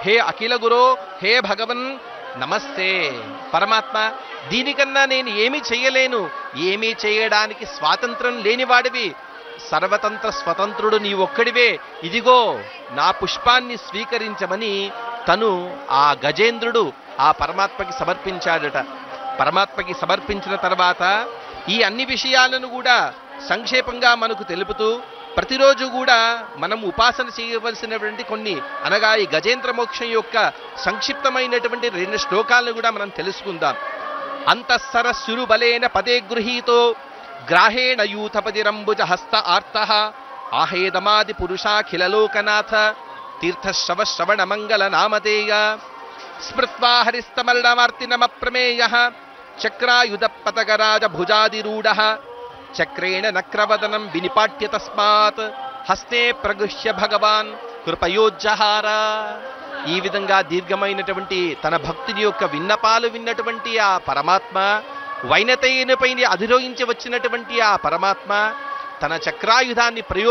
హే అఖిల గురో హే భగవన్ నమస్తే పరమాత్మ దీనికన్నా నేను ఏమీ చేయలేను ఏమీ చేయడానికి స్వాతంత్రం లేనివాడివి సర్వతంత్ర స్వతంత్రుడు నీ ఒక్కడివే ఇదిగో నా పుష్పాన్ని స్వీకరించమని తను ఆ గజేంద్రుడు ఆ పరమాత్మకి సమర్పించాడట పరమాత్మకి సమర్పించిన తర్వాత ఈ అన్ని విషయాలను కూడా సంక్షేపంగా మనకు తెలుపుతూ ప్రతిరోజు కూడా మనం ఉపాసన చేయవలసినటువంటి కొన్ని అనగా ఈ గజేంద్ర మోక్షం యొక్క సంక్షిప్తమైనటువంటి రెండు శ్లోకాలను కూడా మనం తెలుసుకుందాం అంతఃసరస్సురు బలేన పదే గృహీతో గ్రాహేణ యూథపతిరంబుజ హస్త ఆర్త ఆహేదమాది పురుషాఖిలలోకనాథ తీర్థశ్రవ శ్రవణ మంగళ నామధేయ స్మృత్వా హరిస్తమల్నమార్తినమప్రమేయ చక్రాయుధ పతగరాజ భుజాదిరూఢ చక్రేణ నక్రవదనం వినిపాట్య తస్మాత్ హస్తే ప్రగృహ్య భగవాన్ కృపయోజ్జహార ఈ విధంగా దీర్ఘమైనటువంటి తన భక్తుని యొక్క విన్నపాలు విన్నటువంటి ఆ పరమాత్మ వైనతయ్యనిపైన అధిరోహించి వచ్చినటువంటి ఆ పరమాత్మ తన చక్రాయుధాన్ని ప్రయో